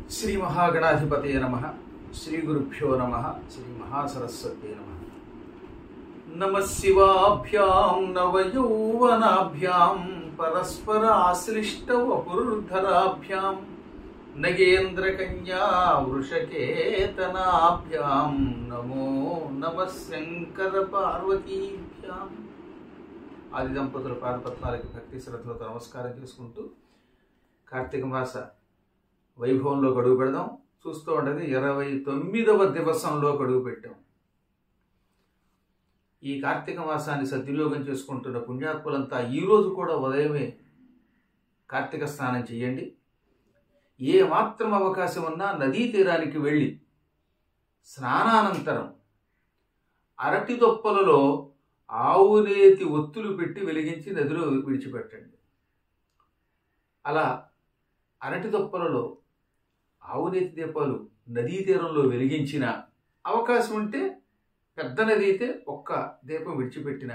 శ్రీ మహాగణాధిపతయ నమ శ్రీ గురుభ్యో నమ శ్రీ మహాసరస్వతే నమ నమ శివాభ్యాం నవయౌవనాభ్యాం పరస్పరాశ్లిష్ట వపుర్ధరాభ్యాం నగేంద్రకన్యా వృషకేతనాభ్యాం నమో నమ శంకర పార్వతీభ్యాం ఆది దంపతుల పాదపత్నాలకి భక్తి శ్రద్ధలతో నమస్కారం చేసుకుంటూ కార్తీక మాస వైభవంలో గడువు పెడదాం చూస్తూ ఉండగా ఇరవై తొమ్మిదవ దివసంలో గడువు పెట్టాం ఈ కార్తీక మాసాన్ని సద్వినియోగం చేసుకుంటున్న పుణ్యాత్ములంతా ఈ రోజు కూడా ఉదయమే కార్తీక స్నానం చేయండి ఏ మాత్రం అవకాశం ఉన్నా నదీ తీరానికి వెళ్ళి స్నానానంతరం అరటి దొప్పలలో ఆవునేతి ఒత్తులు పెట్టి వెలిగించి నదిలో విడిచిపెట్టండి అలా అరటి దొప్పలలో ఆవునేతి దీపాలు నదీ తీరంలో వెలిగించిన అవకాశం ఉంటే పెద్ద నది అయితే ఒక్క దీపం విడిచిపెట్టిన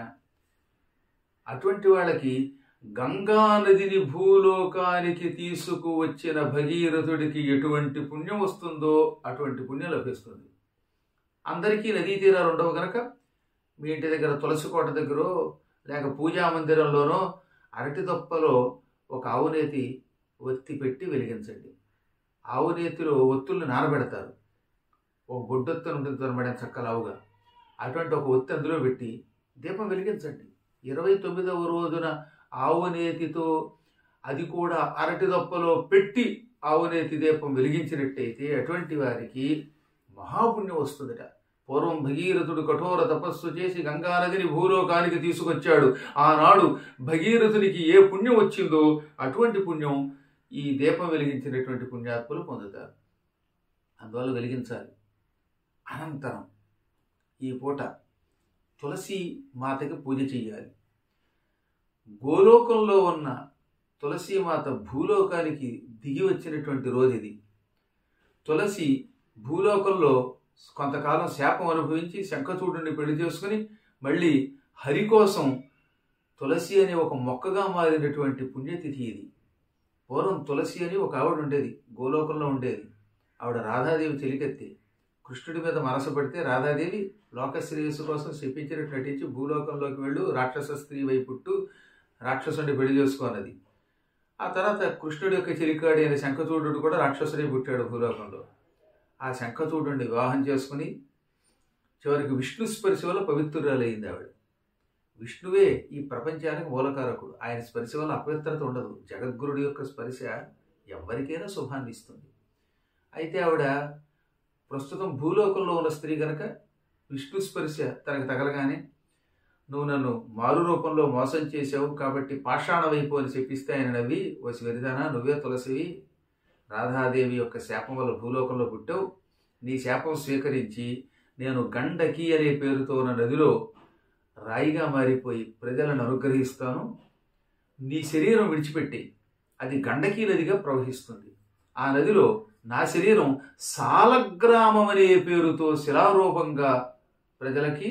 అటువంటి వాళ్ళకి గంగా నదిని భూలోకానికి తీసుకువచ్చిన భగీరథుడికి ఎటువంటి పుణ్యం వస్తుందో అటువంటి పుణ్యం లభిస్తుంది అందరికీ నదీ తీరాలు ఉండవు గనక మీ ఇంటి దగ్గర తులసి కోట దగ్గర లేక పూజా మందిరంలోనో అరటి దొప్పలో ఒక ఆవునేతి ఒత్తి పెట్టి వెలిగించండి ఆవునేతిలో ఒత్తుల్ని నానబెడతారు ఒక బొడ్డొత్తు ఉంటుంది అనమాట చక్కలావుగా అటువంటి ఒక ఒత్తి అందులో పెట్టి దీపం వెలిగించండి ఇరవై తొమ్మిదవ రోజున ఆవునేతితో అది కూడా అరటి దొప్పలో పెట్టి ఆవునేతి దీపం వెలిగించినట్టయితే అటువంటి వారికి మహాపుణ్యం వస్తుందట పూర్వం భగీరథుడు కఠోర తపస్సు చేసి గంగానదిని భూలోకానికి తీసుకొచ్చాడు ఆనాడు భగీరథునికి ఏ పుణ్యం వచ్చిందో అటువంటి పుణ్యం ఈ దీపం వెలిగించినటువంటి పుణ్యాత్ములు పొందుతారు అందువల్ల వెలిగించాలి అనంతరం ఈ పూట తులసి మాతకి పూజ చేయాలి గోలోకంలో ఉన్న తులసి మాత భూలోకానికి దిగి వచ్చినటువంటి రోజు ఇది తులసి భూలోకంలో కొంతకాలం శాపం అనుభవించి శంఖచూడుని పెళ్లి చేసుకుని మళ్ళీ హరి కోసం తులసి అనే ఒక మొక్కగా మారినటువంటి పుణ్యతిథి ఇది పూర్వం తులసి అని ఒక ఆవిడ ఉండేది గోలోకంలో ఉండేది ఆవిడ రాధాదేవి చెలికెత్తి కృష్ణుడి మీద మనసు పెడితే రాధాదేవి లోక శ్రేయస్సు కోసం శపించినట్టు నటించి భూలోకంలోకి వెళ్ళు రాక్షస స్త్రీ వైపుట్టు రాక్షసుని పెళ్లి చేసుకోనది ఆ తర్వాత కృష్ణుడి యొక్క చిలికాడి అయిన శంఖచూడు కూడా రాక్షసుడే పుట్టాడు భూలోకంలో ఆ శంఖచూడుని వివాహం చేసుకుని చివరికి విష్ణు స్పర్శ వల్ల పవిత్రురాలయ్యింది ఆవిడ విష్ణువే ఈ ప్రపంచానికి మూలకారకుడు ఆయన స్పర్శ వల్ల అపవిత్రత ఉండదు జగద్గురుడి యొక్క స్పర్శ ఎవరికైనా శుభాన్ని ఇస్తుంది అయితే ఆవిడ ప్రస్తుతం భూలోకంలో ఉన్న స్త్రీ కనుక విష్ణు స్పర్శ తనకు తగలగానే నువ్వు నన్ను మారు రూపంలో మోసం చేసావు కాబట్టి పాషాణ వైపు అని చెప్పిస్తే ఆయన నవ్వి ఓ వెరిదానా నువ్వే తులసివి రాధాదేవి యొక్క శాపం వల్ల భూలోకంలో పుట్టావు నీ శాపం స్వీకరించి నేను గండకి అనే పేరుతో ఉన్న నదిలో రాయిగా మారిపోయి ప్రజలను అనుగ్రహిస్తాను నీ శరీరం విడిచిపెట్టి అది గండకీ నదిగా ప్రవహిస్తుంది ఆ నదిలో నా శరీరం సాలగ్రామం అనే పేరుతో శిలారూపంగా ప్రజలకి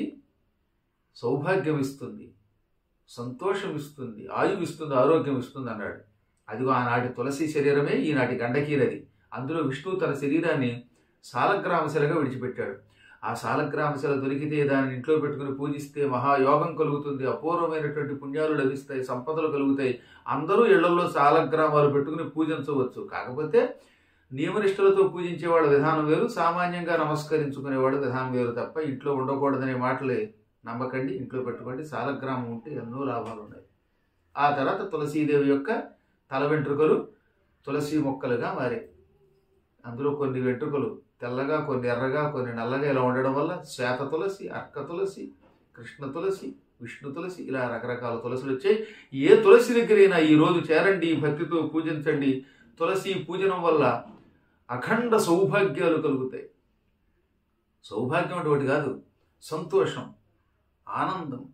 సౌభాగ్యం ఇస్తుంది సంతోషం ఇస్తుంది ఆయువు ఇస్తుంది ఆరోగ్యం ఇస్తుంది అన్నాడు అదిగో ఆనాటి తులసి శరీరమే ఈనాటి గండకీ నది అందులో విష్ణువు తన శరీరాన్ని సాలగ్రామశిలగా విడిచిపెట్టాడు ఆ సాలగ్రామశిల దొరికితే దానిని ఇంట్లో పెట్టుకుని పూజిస్తే మహాయోగం కలుగుతుంది అపూర్వమైనటువంటి పుణ్యాలు లభిస్తాయి సంపదలు కలుగుతాయి అందరూ ఇళ్లలో సాలగ్రామాలు పెట్టుకుని పూజించవచ్చు కాకపోతే నియమనిష్టలతో పూజించే వాళ్ళ విధానం వేరు సామాన్యంగా నమస్కరించుకునేవాడు విధానం వేరు తప్ప ఇంట్లో ఉండకూడదనే మాటలే నమ్మకండి ఇంట్లో పెట్టుకోండి సాలగ్రామం ఉంటే ఎన్నో లాభాలు ఉన్నాయి ఆ తర్వాత తులసీదేవి యొక్క తల వెంట్రుకలు తులసి మొక్కలుగా మారాయి అందులో కొన్ని వెంట్రుకలు తెల్లగా కొన్ని ఎర్రగా కొన్ని నల్లగా ఇలా ఉండడం వల్ల శ్వేత తులసి అర్క తులసి కృష్ణ తులసి విష్ణు తులసి ఇలా రకరకాల తులసులు వచ్చాయి ఏ తులసి దగ్గరైనా ఈ రోజు చేరండి భక్తితో పూజించండి తులసి పూజనం వల్ల అఖండ సౌభాగ్యాలు కలుగుతాయి సౌభాగ్యం అటువంటి కాదు సంతోషం ఆనందం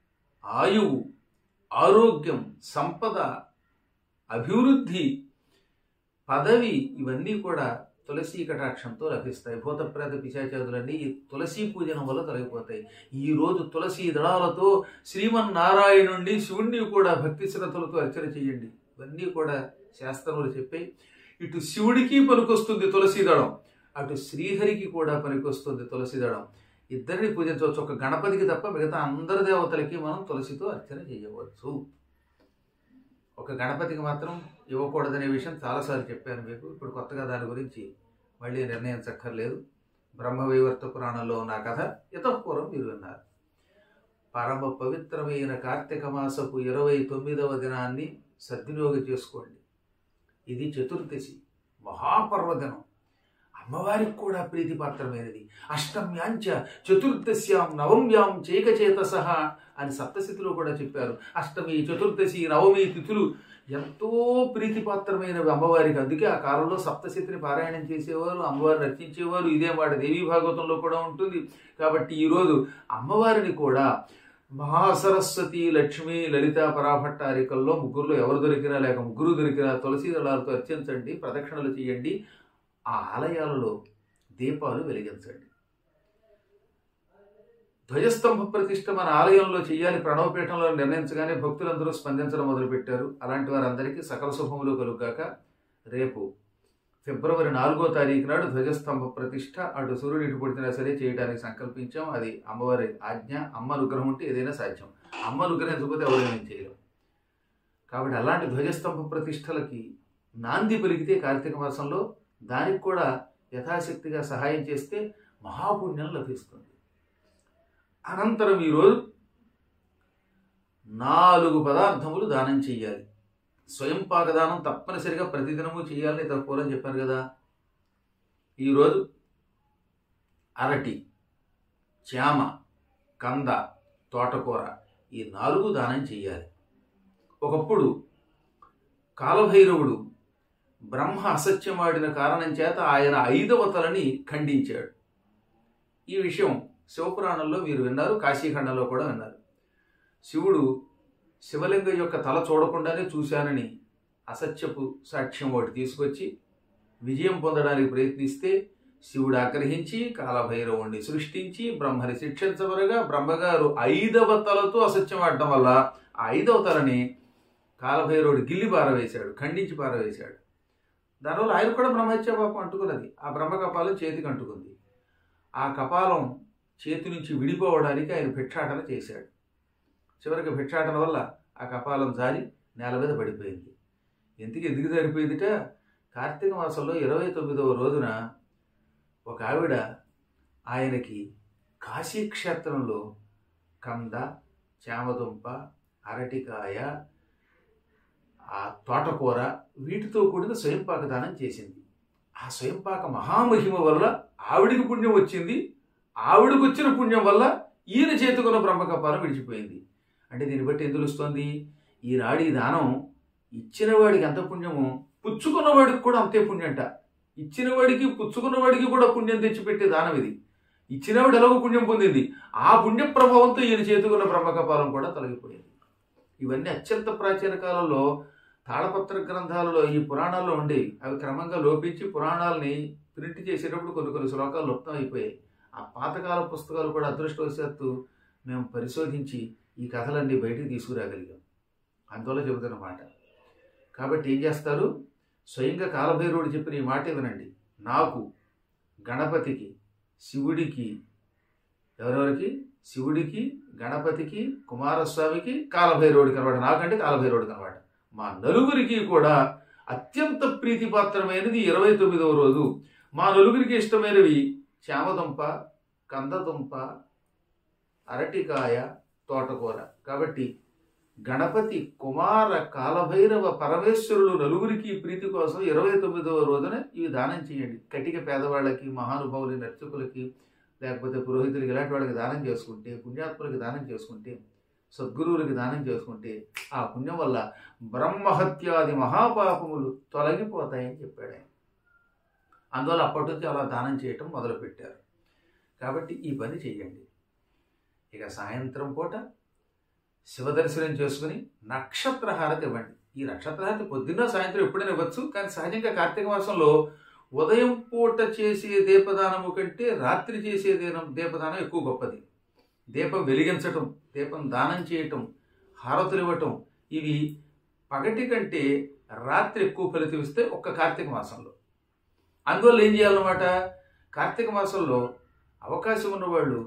ఆయువు ఆరోగ్యం సంపద అభివృద్ధి పదవి ఇవన్నీ కూడా తులసి కటాక్షంతో లభిస్తాయి భూతప్రేత పిశాచాదులన్నీ ఈ తులసి పూజనం వల్ల తొలగిపోతాయి ఈ రోజు తులసి దళాలతో శ్రీమన్నారాయణుణ్ణి శివుణ్ణి కూడా భక్తి శ్రద్ధలతో అర్చన చేయండి ఇవన్నీ కూడా శాస్త్రములు చెప్పి ఇటు శివుడికి పనికొస్తుంది తులసి దళం అటు శ్రీహరికి కూడా పనికొస్తుంది తులసి దళం ఇద్దరిని పూజించవచ్చు ఒక గణపతికి తప్ప మిగతా అందరి దేవతలకి మనం తులసితో అర్చన చేయవచ్చు ఒక గణపతికి మాత్రం ఇవ్వకూడదనే విషయం చాలాసార్లు చెప్పాను మీకు ఇప్పుడు కొత్తగా దాని గురించి మళ్ళీ నిర్ణయించక్కర్లేదు బ్రహ్మవైవర్త పురాణంలో ఉన్న కథ ఇతపూర్వం మీరు విన్నారు పరమ పవిత్రమైన కార్తీక మాసపు ఇరవై తొమ్మిదవ దినాన్ని సద్వినియోగం చేసుకోండి ఇది చతుర్దశి మహాపర్వదినం అమ్మవారికి కూడా ప్రీతిపాత్రమైనది అష్టమ్యాంచ చతుర్దశ్యాం నవమ్యాం చైకచేత సహా అని సప్తశతిలో కూడా చెప్పారు అష్టమి చతుర్దశి నవమి తిథులు ఎంతో ప్రీతిపాత్రమైనవి అమ్మవారికి అందుకే ఆ కాలంలో సప్తశతిని పారాయణం చేసేవారు అమ్మవారిని రచించేవారు ఇదే మాట దేవీ భాగవతంలో కూడా ఉంటుంది కాబట్టి ఈరోజు అమ్మవారిని కూడా మహాసరస్వతి లక్ష్మి లలిత పరాభట్టారికల్లో ముగ్గురులో ఎవరు దొరికినా లేక ముగ్గురు దొరికినా తులసి దళాలతో అర్చించండి ప్రదక్షిణలు చేయండి ఆ ఆలయాలలో దీపాలు వెలిగించండి ధ్వజస్తంభ ప్రతిష్ఠ మన ఆలయంలో చేయాలి ప్రణవపీఠంలో నిర్ణయించగానే భక్తులందరూ స్పందించడం మొదలుపెట్టారు అలాంటి వారందరికీ సకల శుభములు కలుగాక రేపు ఫిబ్రవరి నాలుగో తారీఖు నాడు ధ్వజస్తంభ ప్రతిష్ఠ అటు సూర్యుడు ఇటు పుడిచినా సరే చేయడానికి సంకల్పించాం అది అమ్మవారి ఆజ్ఞ అమ్మ అనుగ్రహం ఉంటే ఏదైనా సాధ్యం అమ్మ అనుగ్రహించకపోతే ఎవరైనా చేయలేం కాబట్టి అలాంటి ధ్వజస్తంభ ప్రతిష్టలకి నాంది పలికితే కార్తీక మాసంలో దానికి కూడా యథాశక్తిగా సహాయం చేస్తే మహాపుణ్యం లభిస్తుంది అనంతరం ఈరోజు నాలుగు పదార్థములు దానం చెయ్యాలి స్వయం పాకదానం తప్పనిసరిగా ప్రతిదినము చేయాలని తక్కువని చెప్పారు కదా ఈరోజు అరటి చామ కంద తోటకూర ఈ నాలుగు దానం చెయ్యాలి ఒకప్పుడు కాలభైరవుడు బ్రహ్మ అసత్యమాడిన కారణం చేత ఆయన ఐదవ తలని ఖండించాడు ఈ విషయం శివపురాణంలో మీరు విన్నారు కాశీఖండంలో కూడా విన్నారు శివుడు శివలింగం యొక్క తల చూడకుండానే చూశానని అసత్యపు సాక్ష్యం ఒకటి తీసుకొచ్చి విజయం పొందడానికి ప్రయత్నిస్తే శివుడు ఆగ్రహించి కాలభైరవుణ్ణి సృష్టించి బ్రహ్మని శిక్షించబరగా బ్రహ్మగారు ఐదవ తలతో అసత్యం ఆడటం వల్ల ఆ ఐదవ తలని కాలభైరవుడు గిల్లి పారవేశాడు ఖండించి పారవేశాడు దానివల్ల ఆయన కూడా బ్రహ్మహత్య పాపం అంటుకున్నది ఆ బ్రహ్మ కపాలం చేతికి అంటుకుంది ఆ కపాలం చేతి నుంచి విడిపోవడానికి ఆయన భిక్షాటన చేశాడు చివరికి భిక్షాటన వల్ల ఆ కపాలం జారి నేల మీద పడిపోయింది ఎందుకు ఎందుకు సరిపోయిందిట కార్తీక మాసంలో ఇరవై తొమ్మిదవ రోజున ఒక ఆవిడ ఆయనకి కాశీక్షేత్రంలో కంద చామదుంప అరటికాయ ఆ తోటకూర వీటితో కూడిన స్వయంపాక దానం చేసింది ఆ స్వయంపాక మహామహిమ వల్ల ఆవిడికి పుణ్యం వచ్చింది ఆవిడకు వచ్చిన పుణ్యం వల్ల ఈయన చేతుకున్న బ్రహ్మకపాలం విడిచిపోయింది అంటే దీన్ని బట్టి ఏం తెలుస్తోంది ఈనాడు ఈ దానం ఇచ్చిన వాడికి ఎంత పుణ్యమో పుచ్చుకున్న వాడికి కూడా అంతే పుణ్యంట ఇచ్చిన వాడికి పుచ్చుకున్న వాడికి కూడా పుణ్యం తెచ్చిపెట్టే దానం ఇది ఇచ్చినవాడు ఎలాగో పుణ్యం పొందింది ఆ పుణ్య ప్రభావంతో ఈయన చేతుకున్న బ్రహ్మకపాలం కూడా తొలగిపోయింది ఇవన్నీ అత్యంత ప్రాచీన కాలంలో తాళపత్ర గ్రంథాలలో ఈ పురాణాల్లో ఉండేవి అవి క్రమంగా లోపించి పురాణాలని ప్రింట్ చేసేటప్పుడు కొన్ని కొన్ని శ్లోకాలు లుప్తం అయిపోయాయి ఆ పాతకాల పుస్తకాలు కూడా అదృష్టవశాత్తు మేము పరిశోధించి ఈ కథలన్నీ బయటికి తీసుకురాగలిగాం అందువల్ల చెబుతున్నమాట కాబట్టి ఏం చేస్తారు స్వయంగా కాలభైరవుడు చెప్పిన ఈ మాట వినండి నాకు గణపతికి శివుడికి ఎవరెవరికి శివుడికి గణపతికి కుమారస్వామికి కాలభైరవుడికి అనమాట నాకంటే కాలభైరవుడికి అనమాట మా నలుగురికి కూడా అత్యంత ప్రీతిపాత్రమైనది ఇరవై తొమ్మిదవ రోజు మా నలుగురికి ఇష్టమైనవి చామదుంప కందదుంప అరటికాయ తోటకూర కాబట్టి గణపతి కుమార కాలభైరవ పరమేశ్వరులు నలుగురికి ప్రీతి కోసం ఇరవై తొమ్మిదవ రోజున ఇవి దానం చేయండి కటిక పేదవాళ్ళకి మహానుభావులు నర్చకులకి లేకపోతే పురోహితులకి ఇలాంటి వాళ్ళకి దానం చేసుకుంటే పుణ్యాత్ములకి దానం చేసుకుంటే సద్గురువులకి దానం చేసుకుంటే ఆ పుణ్యం వల్ల బ్రహ్మహత్యాది మహాపాపములు తొలగిపోతాయని చెప్పాడు ఆయన అందువల్ల అప్పటి నుంచి అలా దానం చేయటం మొదలుపెట్టారు కాబట్టి ఈ పని చేయండి ఇక సాయంత్రం పూట శివదర్శనం చేసుకుని నక్షత్రహారతి ఇవ్వండి ఈ నక్షత్రహారతి పొద్దున్న సాయంత్రం ఎప్పుడైనా ఇవ్వచ్చు కానీ సహజంగా కార్తీక మాసంలో ఉదయం పూట చేసే దీపదానము కంటే రాత్రి చేసే దీనం దీపదానం ఎక్కువ గొప్పది దీపం వెలిగించటం దీపం దానం చేయటం హారతులు ఇవ్వటం ఇవి పగటి కంటే రాత్రి ఎక్కువ ఫలితం ఇస్తే ఒక్క కార్తీక మాసంలో అందువల్ల ఏం చేయాలన్నమాట కార్తీక మాసంలో అవకాశం ఉన్నవాళ్ళు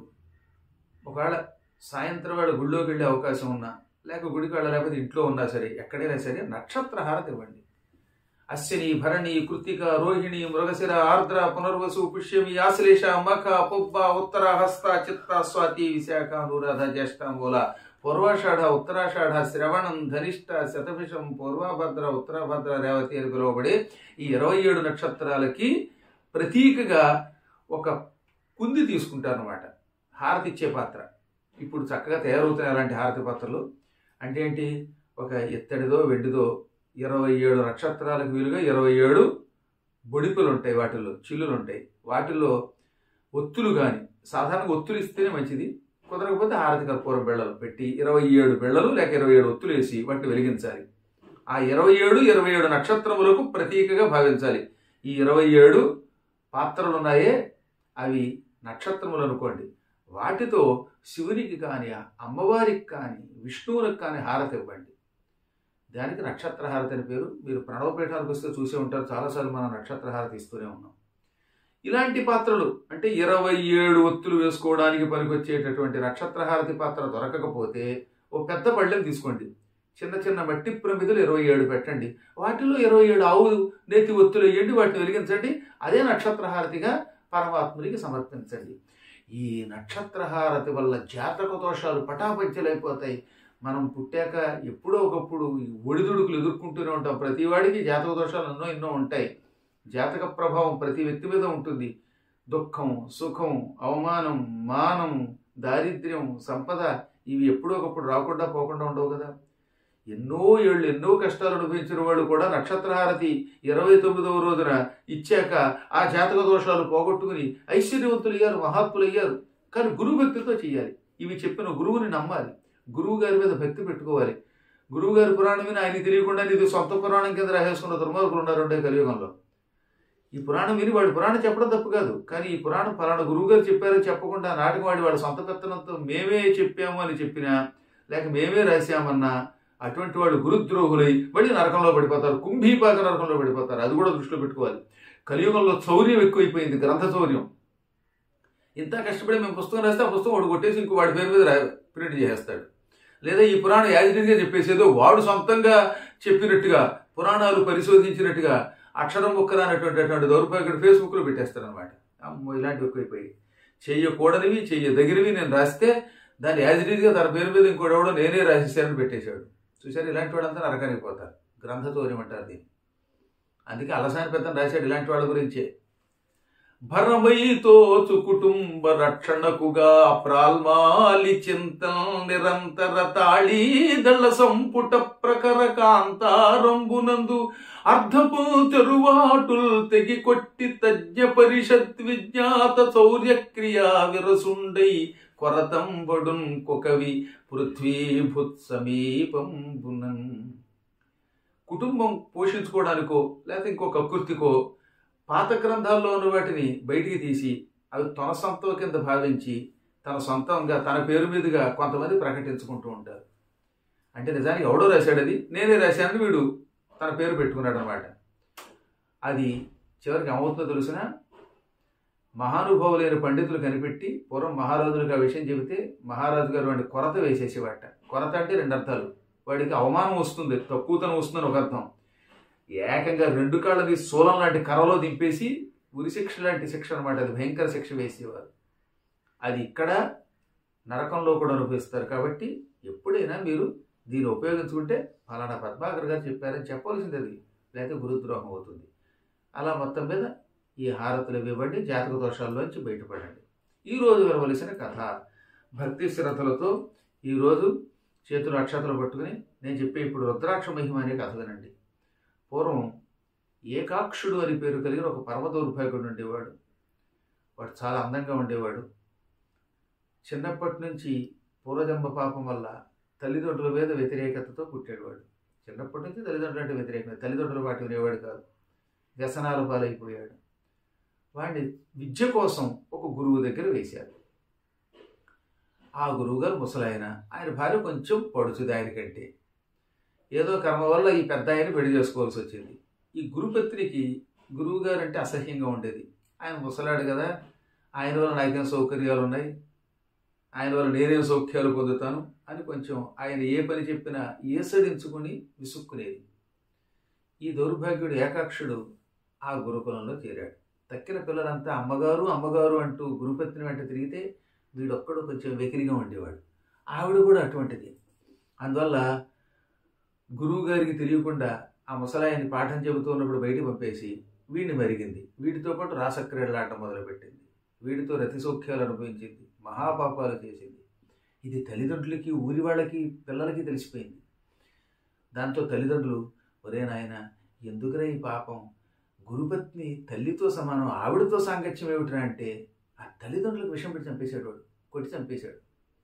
ఒకవేళ సాయంత్రం వేళ గుళ్ళోకి వెళ్ళే అవకాశం ఉన్నా లేక గుడికి వెళ్ళలేకపోతే ఇంట్లో ఉన్నా సరే ఎక్కడైనా సరే నక్షత్ర హారతి ఇవ్వండి అశ్విని భరణి కృతిక రోహిణి మృగశిర ఆర్ద్ర పునర్వసు పుష్యమి ఆశ్లేష మఖ పుబ్బ ఉత్తర హస్త చిత్త స్వాతి విశాఖ అనురాధ జ్యేష్ఠ మూల పూర్వాషాఢ ఉత్తరాషాఢ శ్రవణం ధనిష్ట శతభిషం పూర్వభద్ర ఉత్తరభద్ర రేవతి అని పిలువబడే ఈ ఇరవై ఏడు నక్షత్రాలకి ప్రతీకగా ఒక కుంది తీసుకుంటారనమాట హారతి ఇచ్చే పాత్ర ఇప్పుడు చక్కగా తయారవుతున్నాయి అలాంటి హారతి పాత్రలు అంటే ఏంటి ఒక ఎత్తడిదో వెండిదో ఇరవై ఏడు నక్షత్రాలకు వీలుగా ఇరవై ఏడు బొడిపులు ఉంటాయి వాటిల్లో చిల్లులు ఉంటాయి వాటిల్లో ఒత్తులు కానీ సాధారణంగా ఒత్తులు ఇస్తేనే మంచిది కుదరకపోతే హారతి కర్పూరం బిళ్ళలు పెట్టి ఇరవై ఏడు బిళ్ళలు లేక ఇరవై ఏడు ఒత్తులు వేసి వాటిని వెలిగించాలి ఆ ఇరవై ఏడు ఇరవై ఏడు నక్షత్రములకు ప్రతీకగా భావించాలి ఈ ఇరవై ఏడు పాత్రలు ఉన్నాయే అవి నక్షత్రములు అనుకోండి వాటితో శివునికి కానీ అమ్మవారికి కానీ విష్ణువునికి కానీ హారతి ఇవ్వండి దానికి నక్షత్ర హారతి అని పేరు మీరు ప్రణవపీఠానికి వస్తే చూసే ఉంటారు చాలాసార్లు మనం నక్షత్ర హారతి ఇస్తూనే ఉన్నాం ఇలాంటి పాత్రలు అంటే ఇరవై ఏడు ఒత్తులు వేసుకోవడానికి పనికొచ్చేటటువంటి నక్షత్ర హారతి పాత్ర దొరకకపోతే ఓ పెద్ద పళ్ళెం తీసుకోండి చిన్న చిన్న మట్టి ప్రమిదలు ఇరవై ఏడు పెట్టండి వాటిలో ఇరవై ఏడు ఆవు నేతి ఒత్తులు వేయండి వాటిని వెలిగించండి అదే నక్షత్ర హారతిగా పరమాత్మునికి సమర్పించండి ఈ నక్షత్ర హారతి వల్ల జాతక దోషాలు పటాపంచలైపోతాయి మనం పుట్టాక ఎప్పుడో ఒకప్పుడు ఈ ఒడిదుడుకులు ఎదుర్కొంటూనే ఉంటాం ప్రతి వాడికి జాతక దోషాలు ఎన్నో ఎన్నో ఉంటాయి జాతక ప్రభావం ప్రతి వ్యక్తి మీద ఉంటుంది దుఃఖం సుఖం అవమానం మానం దారిద్ర్యం సంపద ఇవి ఎప్పుడో ఒకప్పుడు రాకుండా పోకుండా ఉండవు కదా ఎన్నో ఏళ్ళు ఎన్నో కష్టాలు అనుభవించిన వాళ్ళు కూడా నక్షత్రహారతి ఇరవై తొమ్మిదవ రోజున ఇచ్చాక ఆ జాతక దోషాలు పోగొట్టుకుని ఐశ్వర్యవంతులు అయ్యారు మహాత్ములు అయ్యారు కానీ గురువు భక్తితో చేయాలి ఇవి చెప్పిన గురువుని నమ్మాలి గురువు గారి మీద భక్తి పెట్టుకోవాలి గురువు గారి పురాణం విని ఆయన తెలియకుండా ఇది సొంత పురాణం కింద రాసేసుకున్న దుర్మార్గులు ఉన్నారు అంటే కలియుగంలో ఈ పురాణం విని వాడి పురాణం చెప్పడం తప్పు కాదు కానీ ఈ పురాణం ఫలానా గురువు గారు చెప్పారో చెప్పకుండా నాటకం వాడి వాడి సొంత పెత్తనంతో మేమే చెప్పాము అని చెప్పినా లేక మేమే రాశామన్నా అటువంటి వాళ్ళు గురుద్రోహులై మళ్ళీ నరకంలో పడిపోతారు కుంభీపాక నరకంలో పడిపోతారు అది కూడా దృష్టిలో పెట్టుకోవాలి కలియుగంలో చౌర్యం ఎక్కువైపోయింది గ్రంథ చౌర్యం ఇంత కష్టపడి మేము పుస్తకం రాస్తే ఆ పుస్తకం వాడు కొట్టేసి ఇంకో వాడి పేరు మీద రా ప్రింట్ చేసేస్తాడు లేదా ఈ పురాణం యాజిటీగా చెప్పేసేదో వాడు సొంతంగా చెప్పినట్టుగా పురాణాలు పరిశోధించినట్టుగా అక్షరం ముక్కరా అనేటువంటి అటువంటి దౌర్భాగ్యుడు ఫేస్బుక్లో పెట్టేస్తాడు అనమాట అమ్మో ఇలాంటివి ఎక్కువైపోయి చెయ్యకూడనివి చెయ్యదగినవి నేను రాస్తే దాన్ని యాజిటీగా తన పేరు మీద ఇంకోటి నేనే రాసేసానని పెట్టేశాడు చూశారు ఇలాంటి వాళ్ళంతా నరకానికి పోతారు గ్రంథచౌర్యం అంటారు దీన్ని అందుకే అలసాని పెద్ద రాశాడు ఇలాంటి వాళ్ళ గురించే భరమైతో కుటుంబ రక్షణకుగా ప్రాల్మాలి చింతం నిరంతర తాళీ దళ సంపుట ప్రకర కాంతారంబునందు అర్ధపు తెరువాటుల్ తెగి కొట్టి తజ్ఞ పరిషత్ విజ్ఞాత శౌర్యక్రియా విరసుండై కొరతంబడున్ కొకవి పృథ్వీభుత్ సమీపంబునన్ కుటుంబం పోషించుకోవడానికో లేకపోతే ఇంకో కకృతికో పాత గ్రంథాల్లో ఉన్న వాటిని బయటికి తీసి అవి తన సొంతం కింద భావించి తన సొంతంగా తన పేరు మీదుగా కొంతమంది ప్రకటించుకుంటూ ఉంటారు అంటే నిజానికి ఎవడో రాశాడు అది నేనే రాశానని వీడు తన పేరు పెట్టుకున్నాడు అనమాట అది చివరికి ఏమవుతుందో తెలిసిన మహానుభావులైన పండితులు కనిపెట్టి పూర్వం మహారాజులకు ఆ విషయం చెబితే మహారాజు గారు వాడిని కొరత వేసేసేవాట కొరత అంటే రెండు అర్థాలు వాడికి అవమానం వస్తుంది తక్కువతనం వస్తుందని ఒక అర్థం ఏకంగా రెండు కాళ్ళని శూలం లాంటి కర్రలో దింపేసి ఉరి శిక్ష లాంటి శిక్ష అనమాట అది భయంకర శిక్ష వేసేవారు అది ఇక్కడ నరకంలో కూడా అనుభవిస్తారు కాబట్టి ఎప్పుడైనా మీరు దీన్ని ఉపయోగించుకుంటే ఫలానా పద్మాకర్ గారు చెప్పారని చెప్పవలసింది అది లేకపోతే గురుద్రోహం అవుతుంది అలా మొత్తం మీద ఈ హారతులు ఇవ్వండి జాతక దోషాల్లోంచి బయటపడండి ఈరోజు వినవలసిన కథ భక్తి శ్రద్ధలతో ఈరోజు చేతులు అక్షతలు పట్టుకుని నేను చెప్పే ఇప్పుడు రుద్రాక్ష మహిమ అనే కథ వినండి పూర్వం ఏకాక్షుడు అని పేరు కలిగిన ఒక పరమ దౌర్భాగ్యుడు ఉండేవాడు వాడు చాలా అందంగా ఉండేవాడు చిన్నప్పటి నుంచి పూర్వజన్మ పాపం వల్ల తల్లిదండ్రుల మీద వ్యతిరేకతతో పుట్టాడు వాడు చిన్నప్పటి నుంచి తల్లిదండ్రులు అంటే వ్యతిరేకత తల్లిదండ్రులు వాటి వినేవాడు కాదు వ్యసనాల పాలైపోయాడు వాడిని విద్య కోసం ఒక గురువు దగ్గర వేశారు ఆ గురువుగారు ముసలాయన ఆయన భార్య కొంచెం పడుచుది ఆయనకంటే ఏదో కర్మ వల్ల ఈ పెద్ద ఆయన పెళ్లి చేసుకోవాల్సి వచ్చింది ఈ గురుపత్నికి గురువు గారు అంటే అసహ్యంగా ఉండేది ఆయన ముసలాడు కదా ఆయన వల్ల నాకేం సౌకర్యాలు ఉన్నాయి ఆయన వల్ల నేనేం సౌఖ్యాలు పొందుతాను అని కొంచెం ఆయన ఏ పని చెప్పినా ఏసడించుకుని విసుక్కునేది ఈ దౌర్భాగ్యుడు ఏకాక్షుడు ఆ గురుకులంలో చేరాడు తక్కిన పిల్లలంతా అమ్మగారు అమ్మగారు అంటూ గురుపత్ని వెంట తిరిగితే వీడొక్కడు కొంచెం వెకిరిగా ఉండేవాడు ఆవిడ కూడా అటువంటిది అందువల్ల గురువు గారికి తెలియకుండా ఆ ముసలాయని పాఠం చెబుతూ ఉన్నప్పుడు బయటికి పంపేసి వీడిని మరిగింది వీటితో పాటు రాసక్రీడలాటం మొదలుపెట్టింది వీడితో రతి సౌఖ్యాలు అనుభవించింది మహాపాపాలు చేసింది ఇది తల్లిదండ్రులకి ఊరి వాళ్ళకి పిల్లలకి తెలిసిపోయింది దాంతో తల్లిదండ్రులు ఒరే నాయన ఎందుకురా ఈ పాపం గురుపత్ని తల్లితో సమానం ఆవిడతో సాంగత్యం ఏమిటిరా అంటే ఆ తల్లిదండ్రులకు విషం పెట్టి చంపేశాడు వాడు కొట్టి చంపేశాడు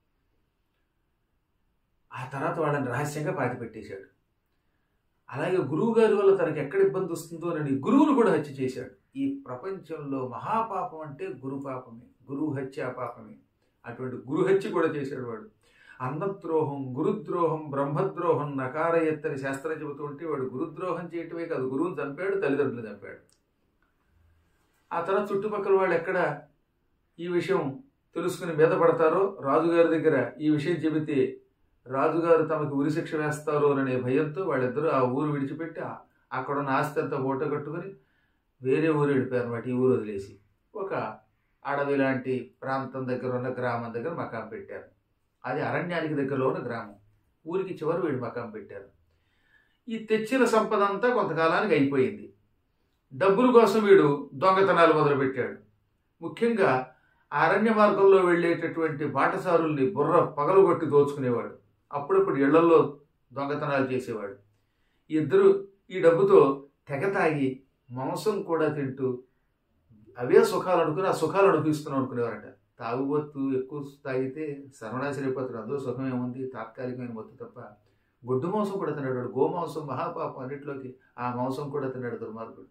ఆ తర్వాత వాళ్ళని రహస్యంగా పాతి పెట్టేశాడు అలాగే గురువు గారి వల్ల తనకి ఎక్కడ ఇబ్బంది వస్తుందో అని గురువును కూడా హత్య చేశాడు ఈ ప్రపంచంలో మహాపాపం అంటే గురు పాపమే గురువు హత్య పాపమే అటువంటి గురు హత్య కూడా చేశాడు వాడు అన్నద్రోహం గురుద్రోహం బ్రహ్మద్రోహం నకార ఎత్తని శాస్త్రం చెబుతూ ఉంటే వాడు గురుద్రోహం చేయటమే కాదు గురువుని చంపాడు తల్లిదండ్రులు చంపాడు ఆ తర్వాత చుట్టుపక్కల వాళ్ళు ఎక్కడ ఈ విషయం తెలుసుకుని మీద పడతారో రాజుగారి దగ్గర ఈ విషయం చెబితే రాజుగారు తమకు ఉరిశిక్ష వేస్తారు అనే భయంతో వాళ్ళిద్దరూ ఆ ఊరు విడిచిపెట్టి ఆ- అక్కడ ఉన్న ఆస్తి అంతా మూట కట్టుకుని వేరే ఊరు వెళ్ళిపోయారు అన్నమాట ఈ ఊరు వదిలేసి ఒక అడవి లాంటి ప్రాంతం దగ్గర ఉన్న గ్రామం దగ్గర మకాం పెట్టారు అది అరణ్యానికి దగ్గరలో ఉన్న గ్రామం ఊరికి చివరి వీడు మకాం పెట్టారు ఈ తెచ్చిన సంపద అంతా కొంతకాలానికి అయిపోయింది డబ్బుల కోసం వీడు దొంగతనాలు మొదలుపెట్టాడు ముఖ్యంగా ఆ అరణ్య మార్గంలో వెళ్ళేటటువంటి బాటసారుల్ని బుర్ర పగలగొట్టి దోచుకునేవాడు అప్పుడప్పుడు ఇళ్లలో దొంగతనాలు చేసేవాడు ఈ ఇద్దరు ఈ డబ్బుతో తెగ తాగి మాంసం కూడా తింటూ అవే సుఖాలు అనుకుని ఆ సుఖాలు అనిపిస్తున్నాం అనుకునేవారట తాగుబోతు ఎక్కువ తాగితే సర్వనాశనం అయిపోతాడు అందులో సుఖం ఏముంది తాత్కాలికమైన మొత్తు తప్ప గొడ్డు మాంసం కూడా తిన్నాడు వాడు. గోమాంసం మహాపాపం అన్నిట్లోకి ఆ మాంసం కూడా తిన్నాడు దుర్మార్గుడు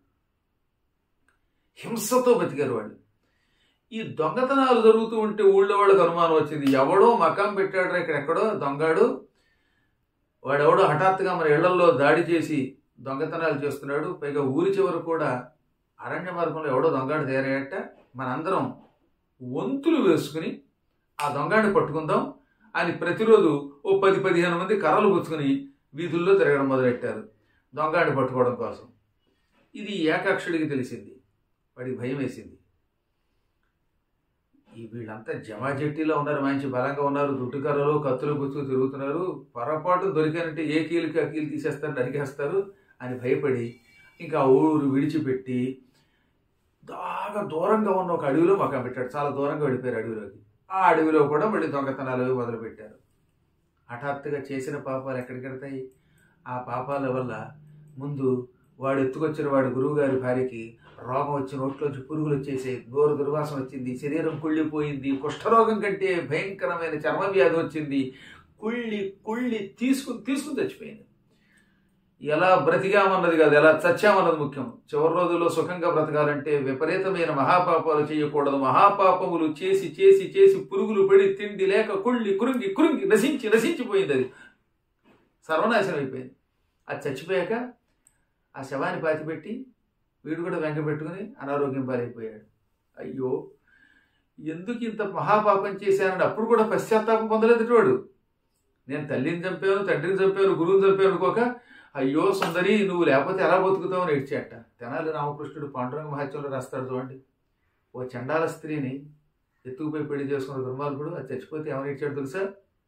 హింసతో బతికారు వాళ్ళు ఈ దొంగతనాలు జరుగుతూ ఉంటే ఊళ్ళో వాళ్ళకి అనుమానం వచ్చింది ఎవడో మకాం పెట్టాడు ఇక్కడ ఎక్కడో దొంగాడు వాడెవడో హఠాత్తుగా మన ఇళ్లలో దాడి చేసి దొంగతనాలు చేస్తున్నాడు పైగా ఊరి చివర కూడా అరణ్య మార్గంలో ఎవడో దొంగాడు తయారయ్యట మనందరం వంతులు వేసుకుని ఆ దొంగాడిని పట్టుకుందాం అని ప్రతిరోజు ఓ పది పదిహేను మంది కర్రలు పుచ్చుకుని వీధుల్లో తిరగడం మొదలెట్టారు దొంగాడిని పట్టుకోవడం కోసం ఇది ఏకాక్షుడికి తెలిసింది వాడికి భయం వేసింది ఈ వీళ్ళంతా జమాజట్టిలో ఉన్నారు మంచి బలంగా ఉన్నారు దుడ్డు కర్రలు కత్తులు పుచ్చుకు తిరుగుతున్నారు పొరపాటు దొరికానంటే ఏ కీలుకి ఆ కీలు తీసేస్తారు నరికేస్తారు అని భయపడి ఇంకా ఆ ఊరు విడిచిపెట్టి బాగా దూరంగా ఉన్న ఒక అడవిలో మకాం పెట్టాడు చాలా దూరంగా వెళ్ళిపోయారు అడవిలోకి ఆ అడవిలో కూడా మళ్ళీ దొంగతనాలు అవి మొదలుపెట్టారు హఠాత్తుగా చేసిన పాపాలు ఎక్కడికెడతాయి ఆ పాపాల వల్ల ముందు వాడు ఎత్తుకొచ్చిన వాడు గురువుగారి భార్యకి రోగం వచ్చి నోట్లోంచి పురుగులు వచ్చేసి నోరు దుర్వాసన వచ్చింది శరీరం కుళ్ళిపోయింది కుష్ఠరోగం కంటే భయంకరమైన చర్మ వ్యాధి వచ్చింది కుళ్ళి కుళ్ళి తీసుకుని తీసుకుని చచ్చిపోయింది ఎలా బ్రతికామన్నది కాదు ఎలా చచ్చామన్నది ముఖ్యం చివరి రోజుల్లో సుఖంగా బ్రతకాలంటే విపరీతమైన మహాపాపాలు చేయకూడదు మహాపాపములు చేసి చేసి చేసి పురుగులు పడి తిండి లేక కుళ్ళి కురుంగి కురుంగి నశించి నశించిపోయింది అది సర్వనాశనం అయిపోయింది అది చచ్చిపోయాక ఆ శవాన్ని పాతిపెట్టి వీడు కూడా వెంక పెట్టుకుని అనారోగ్యం పాలైపోయాడు అయ్యో ఎందుకు ఇంత మహాపాపం చేశానని అప్పుడు కూడా పశ్చాత్తాపం పొందలేదు వాడు నేను తల్లిని చంపాను తండ్రిని చంపాను గురువుని చంపాను అనుకోక అయ్యో సుందరి నువ్వు లేకపోతే ఎలా బతుకుతావు అని ఏడ్చాట తెనాలి రామకృష్ణుడు పాండురంగ మహత్యంలో రాస్తాడు చూడండి ఓ చండాల స్త్రీని ఎత్తుకుపోయి పెళ్లి చేసుకున్న దుర్మార్గుడు అది చచ్చిపోతే ఏమని ఇచ్చాడు తెలుసా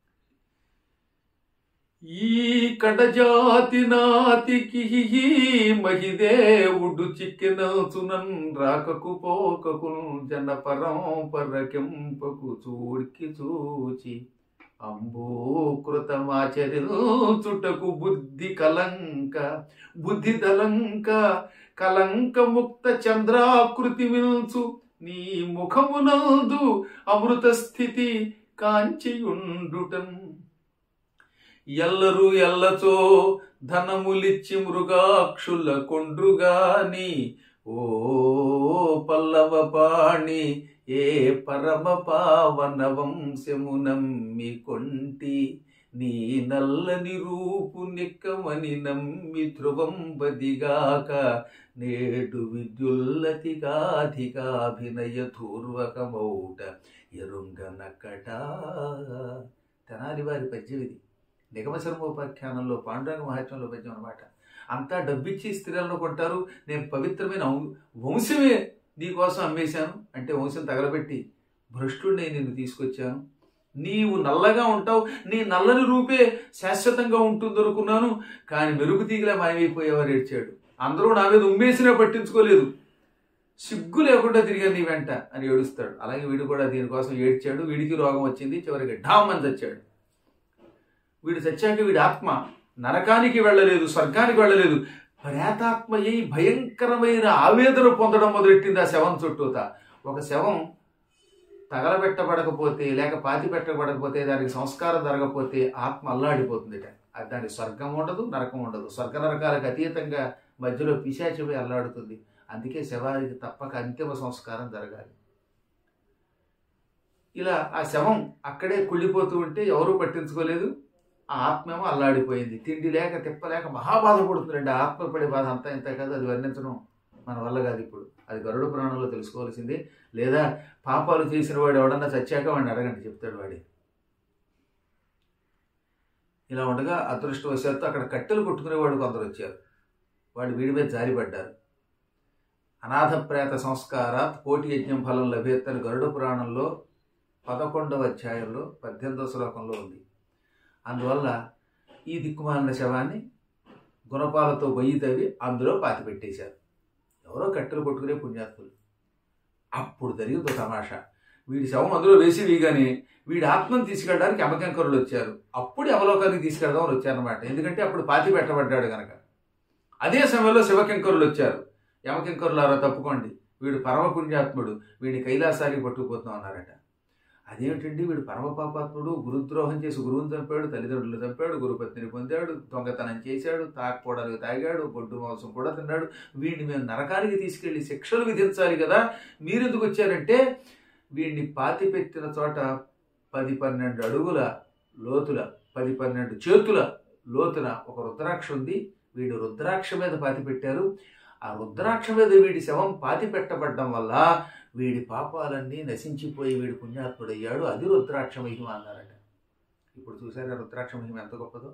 ఈ కడజాతి నాతికి మహిదేవుడు చిక్కినచునన్ రాకకు పోకకు జన పరంపరకెంపకు చూడికి చూచి అంబోకృతమాచరించుటకు బుద్ధి కలంక బుద్ధి దలంక కలంక ముక్త చంద్రాకృతి విల్చు నీ ముఖమునందు అమృత స్థితి కాంచియుండుటం ఎల్లరు ఎల్లచో ధనములిచ్చి మృగాక్షుల కొండ్రుగాని ఓ పల్లవ పాణి ఏ పరమ పావన వంశము నమ్మి కొంటి నీ నల్లని రూపు నిక్కమని నమ్మి ధ్రువం బదిగాక నేడు విద్యుల్లతిగాధికాభినయ ధూర్వకమౌట ఎరుంగనక్కట తెనాలి వారి పద్యం ఇది నిగమశర్మోపాఖ్యానంలో పాండురంగ మహాత్మ్యంలో పద్యం అనమాట అంతా డబ్బిచ్చి స్త్రీలను కొంటారు నేను పవిత్రమైన వం- వంశమే నీకోసం అమ్మేశాను అంటే వంశం తగలబెట్టి భ్రష్టుడిని నిన్ను తీసుకొచ్చాను నీవు నల్లగా ఉంటావు నీ నల్లని రూపే శాశ్వతంగా ఉంటుంది అనుకున్నాను కానీ మెరుగు తీగలా మాయమైపోయేవారు ఏడ్చాడు అందరూ నా మీద ఉమ్మేసినా పట్టించుకోలేదు సిగ్గు లేకుండా తిరిగాను నీ వెంట అని ఏడుస్తాడు అలాగే వీడు కూడా దీనికోసం ఏడ్చాడు వీడికి రోగం వచ్చింది చివరికి ఢామ్ అని చచ్చాడు వీడు చచ్చాక వీడి ఆత్మ నరకానికి వెళ్ళలేదు స్వర్గానికి వెళ్ళలేదు ప్రేతాత్మ అయి భయంకరమైన ఆవేదన పొందడం మొదలెట్టింది ఆ శవం చుట్టూత ఒక శవం తగలబెట్టబడకపోతే లేక పాతి పెట్టబడకపోతే దానికి సంస్కారం జరగకపోతే ఆత్మ అల్లాడిపోతుందిట అది దానికి స్వర్గం ఉండదు నరకం ఉండదు స్వర్గ నరకాలకు అతీతంగా మధ్యలో పిశాచిపై అల్లాడుతుంది అందుకే శవానికి తప్పక అంతిమ సంస్కారం జరగాలి ఇలా ఆ శవం అక్కడే కుళ్ళిపోతూ ఉంటే ఎవరూ పట్టించుకోలేదు ఆ ఆత్మేమో అల్లాడిపోయింది తిండి లేక తిప్పలేక మహాబాధ పడుతుందండి ఆ ఆత్మ పడే బాధ అంతా ఇంత కాదు అది వర్ణించడం మన వల్ల కాదు ఇప్పుడు అది గరుడ పురాణంలో తెలుసుకోవాల్సిందే లేదా పాపాలు చేసిన వాడు ఎవడన్నా చచ్చాక వాడిని అడగండి చెప్తాడు వాడి ఇలా ఉండగా అదృష్టవశాత్తు అక్కడ కట్టెలు కొట్టుకునేవాడు కొందరు వచ్చారు వాడు వీడి మీద జారిపడ్డారు అనాథ ప్రేత సంస్కారాత్ కోటి యజ్ఞం ఫలం లభేత్తని గరుడ పురాణంలో పదకొండవ అధ్యాయంలో పద్దెనిమిదవ శ్లోకంలో ఉంది అందువల్ల ఈ దిక్కుమాలిన శవాన్ని గుణపాలతో గొయ్యి తవ్వి అందులో పాతి పెట్టేశారు ఎవరో కట్టెలు కొట్టుకునే పుణ్యాత్ములు అప్పుడు జరిగింది ఒక తమాషా వీడి శవం అందులో వేసి వీగానే వీడి ఆత్మను తీసుకెళ్ళడానికి యమకంకరులు వచ్చారు అప్పుడు యమలోకానికి తీసుకెళ్దామని వచ్చారనమాట ఎందుకంటే అప్పుడు పాతి పెట్టబడ్డాడు గనక అదే సమయంలో శివకింకరులు వచ్చారు యమకింకరులారా తప్పుకోండి వీడు పరమ పుణ్యాత్ముడు వీడిని కైలాసానికి పట్టుకుపోతాం అన్నారట అదేమిటండి వీడు పరమ పాపాత్ముడు గురుద్రోహం చేసి గురువుని చంపాడు తల్లిదండ్రులు చంపాడు గురుపత్నిని పొందాడు దొంగతనం చేశాడు తాకపోవడానికి తాగాడు గొడ్డు మాంసం కూడా తిన్నాడు వీడిని మేము నరకానికి తీసుకెళ్లి శిక్షలు విధించాలి కదా మీరెందుకు వచ్చారంటే వీడిని పాతి పెట్టిన చోట పది పన్నెండు అడుగుల లోతుల పది పన్నెండు చేతుల లోతున ఒక రుద్రాక్ష ఉంది వీడు రుద్రాక్ష మీద పాతి పెట్టారు ఆ రుద్రాక్ష మీద వీడి శవం పాతి పెట్టబడ్డం వల్ల వీడి పాపాలన్నీ నశించిపోయి వీడి పుణ్యాత్ముడయ్యాడు అది రుద్రాక్ష మహిమ అన్నారట ఇప్పుడు చూసారా రుద్రాక్ష మహిమ ఎంత గొప్పదో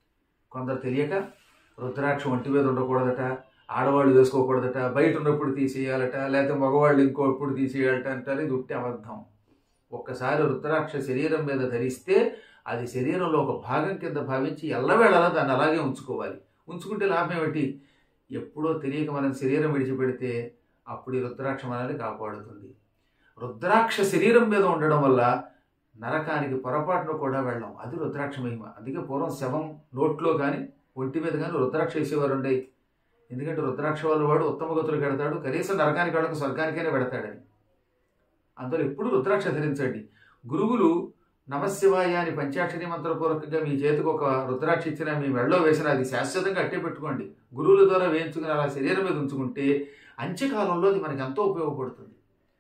కొందరు తెలియక రుద్రాక్ష ఒంటి మీద ఉండకూడదట ఆడవాళ్ళు వేసుకోకూడదట బయట ఉన్నప్పుడు తీసేయాలట లేకపోతే మగవాళ్ళు ఇంకోప్పుడు తీసేయాలట అంటారు ఇది ఉట్టి అబద్ధం ఒక్కసారి రుద్రాక్ష శరీరం మీద ధరిస్తే అది శరీరంలో ఒక భాగం కింద భావించి ఎల్లవేళలా దాన్ని అలాగే ఉంచుకోవాలి ఉంచుకుంటే లాభం ఏమిటి ఎప్పుడో తెలియక మనం శరీరం విడిచిపెడితే అప్పుడు ఈ రుద్రాక్ష మనల్ని కాపాడుతుంది రుద్రాక్ష శరీరం మీద ఉండడం వల్ల నరకానికి పొరపాటును కూడా వెళ్ళాం అది రుద్రాక్ష మహిమ అందుకే పూర్వం శవం నోట్లో కానీ ఒంటి మీద కానీ రుద్రాక్ష వేసేవారు ఉండేవి ఎందుకంటే రుద్రాక్ష వాళ్ళ వాడు ఉత్తమ గతులు పెడతాడు కనీసం నరకానికి వెళ్ళక స్వర్గానికైనా పెడతాడని అందులో ఎప్పుడు రుద్రాక్ష ధరించండి గురువులు నమశివాయ అని పంచాక్షరి మంత్రపూర్వకంగా మీ చేతికి ఒక రుద్రాక్ష ఇచ్చిన మీ మెడలో వేసిన అది శాశ్వతంగా అట్టే పెట్టుకోండి గురువుల ద్వారా వేయించుకుని అలా శరీరం మీద ఉంచుకుంటే అంత్యకాలంలో అది మనకి ఎంతో ఉపయోగపడుతుంది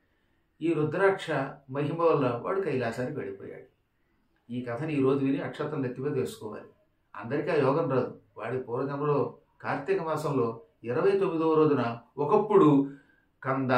ఈ రుద్రాక్ష మహిమ వల్ల వాడు కైలాసానికి వెళ్ళిపోయాడు ఈ కథని ఈ రోజు విని అక్షతం నెత్తి మీద వేసుకోవాలి అందరికీ ఆ యోగం రాదు వాడి పూర్వజంలో కార్తీక మాసంలో ఇరవై తొమ్మిదవ రోజున ఒకప్పుడు కంద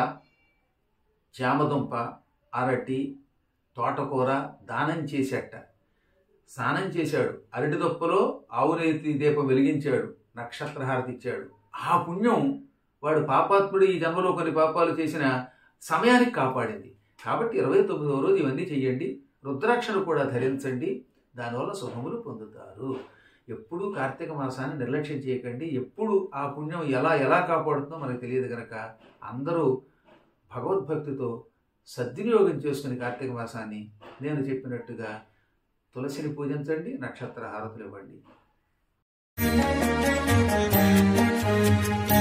చామదుంప అరటి తోటకూర దానం చేసేట స్నానం చేశాడు అరటి దొప్పలో ఆవునేతి దీపం వెలిగించాడు నక్షత్రహారతి ఇచ్చాడు ఆ పుణ్యం వాడు పాపాత్ముడు ఈ జన్మలో కొన్ని పాపాలు చేసిన సమయానికి కాపాడింది కాబట్టి ఇరవై తొమ్మిదవ రోజు ఇవన్నీ చెయ్యండి రుద్రాక్షను కూడా ధరించండి దానివల్ల శుభములు పొందుతారు ఎప్పుడు కార్తీక మాసాన్ని నిర్లక్ష్యం చేయకండి ఎప్పుడు ఆ పుణ్యం ఎలా ఎలా కాపాడుతుందో మనకు తెలియదు కనుక అందరూ భగవద్భక్తితో సద్వినియోగం చేసుకుని కార్తీక మాసాన్ని నేను చెప్పినట్టుగా తులసిని పూజించండి నక్షత్ర హారతులు ఇవ్వండి